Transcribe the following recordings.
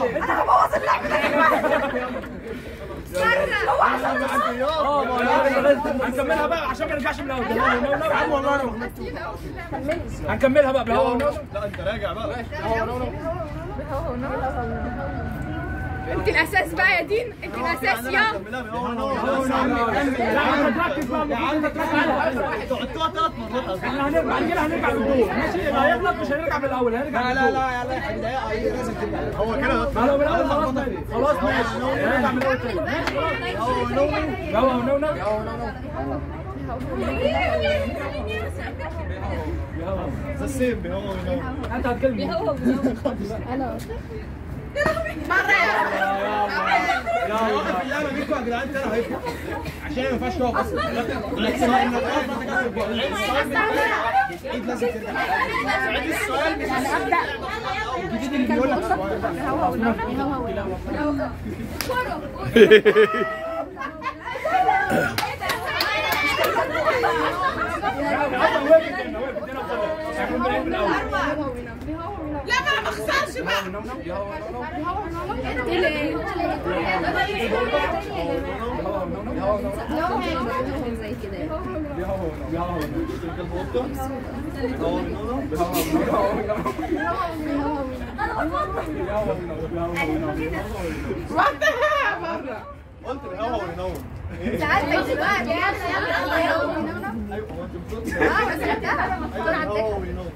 انت هبوظ اللعبه اه ما هو هنكملها بقى عشان ما نرجعش من الاول يا عم والله انا ما هنكملها بقى بهوا ونونو لا انت راجع بقى انت الاساس بقى يا دين انت الاساس يا لا انت تركز بقى المفروض انت تركز قعدتوها ثلاث مرات احنا هنرجع بعد كده هنرجع للجول ماشي اللي هيغلط مش هنرجع من الاول هنرجع لا لا لا هو كده ما لو من الاول خلاص ماشي خلاص ماشي هنرجع من الاول تاني ماشي بهوا ونونو ده السيم هو هو انت هتكلم اللعبه بيكم يا جدعان ترى هيفرق عشان ما ينفعش تقف اصلا ايد لازم ترجع عيد السؤال الجديد اللي بيقول لك لا ما انا ما اخسرش بقى زي كده وقتها بره قلت الهوا وينور ساعات بقى يلا يلا يلا ايوه هو انت بتقول اه بس انتهى الهوا وينور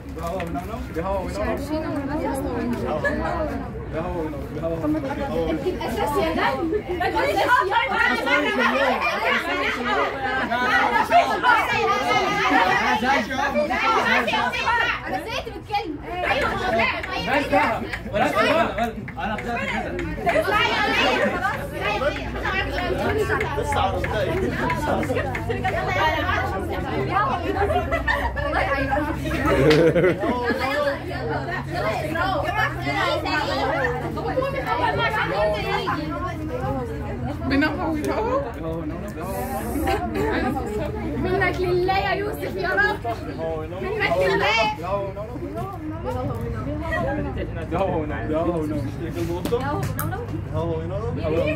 انت الاساس يا دم الاساس يا انا زهقت من الكلمه بس بقى بلاش بقى انا بدات كده لسه عرض منك لله يا يوسف يا رب منك لله هوا وينور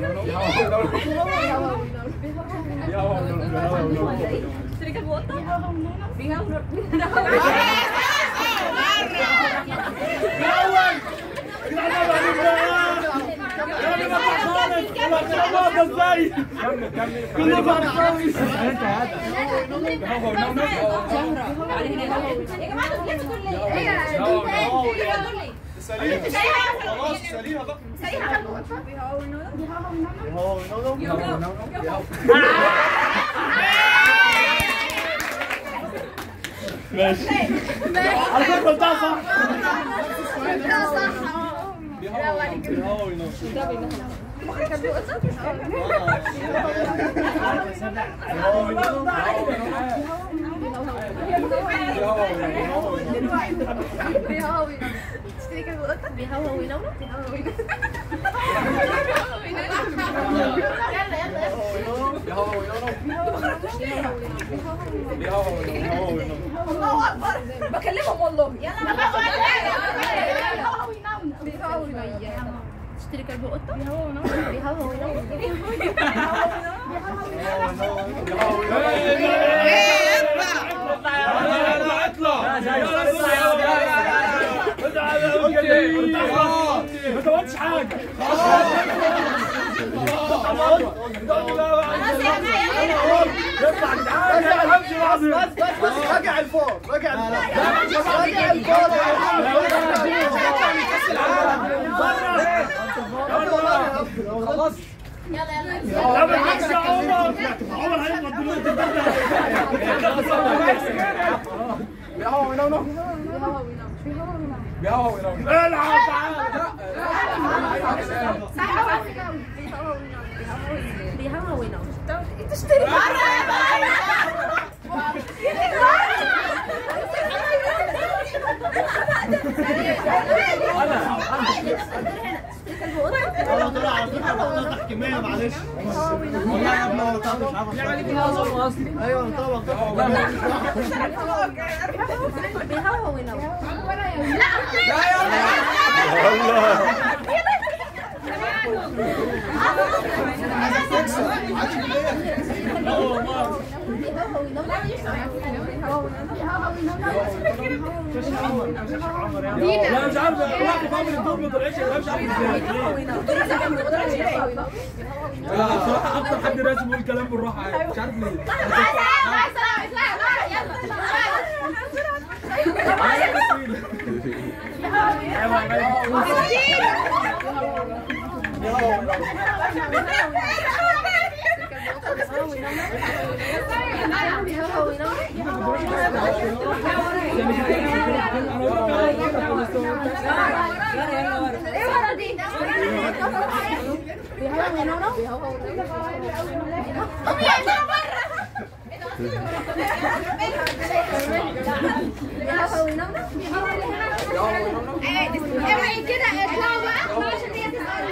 سليم خلاص سليمه بقى هوا وينور على فكره قلتها صح هوا وينور الله اكبر بكلمهم والله تشتري كلب وقطه بيهوهو ما تقولش حاجه يطلع يا جدعان امشي لحظه راجع الفور راجع الفور راجع الفور خلاص لا بالعكس يا عمر عمر هيغلط دلوقتي بيهوى وينونو بيهوى وينونو العب تعال بيهوهو وينام تشتري مره يا بقى انا طلع على فكره بطلع تحكيميه معلش والله يا ابني انا طلعت مش عارف ايوه انا طلعت بيهوهو وينام لا مش عارف واقف اول الدور ما طلعش لا مش عارف ازاي لا بصراحه اكتر حد راسم يقول كلام بالراحه عادي مش عارف ليه اوعي كده اطلعوا بقى عشان هي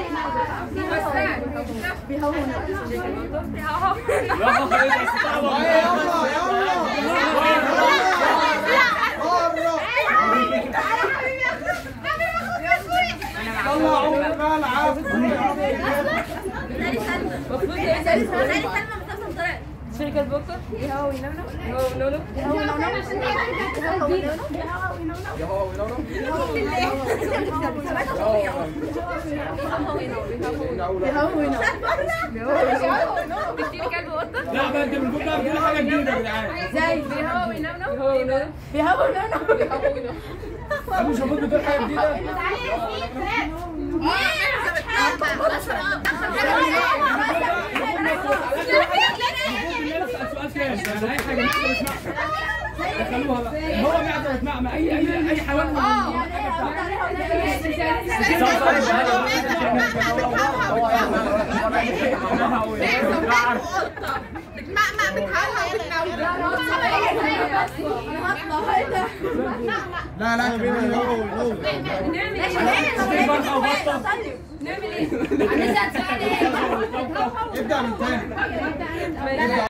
طلع عمر بقى العاب شركة البكر يهوى وينونو يهوى ونونو تشتري كلب وقطة لا بقى انت بنقول بقى بتقول حاجه جديده يا جدعان ازاي بيهوى وينونو بيهوى ونونو بيهوى ونونو انا مش المفروض بتقول حاجه جديده المفروض ان انا اسال سؤال تاني يعني اي حاجه لسه بسمعها دخلوها بقى هو بيعرف يسمع ما اي اي اي حيوان بتمقمق بتهوى لا لا كمان هو هو فرخه وبطه نعمل ايه؟ ابدأ من تاني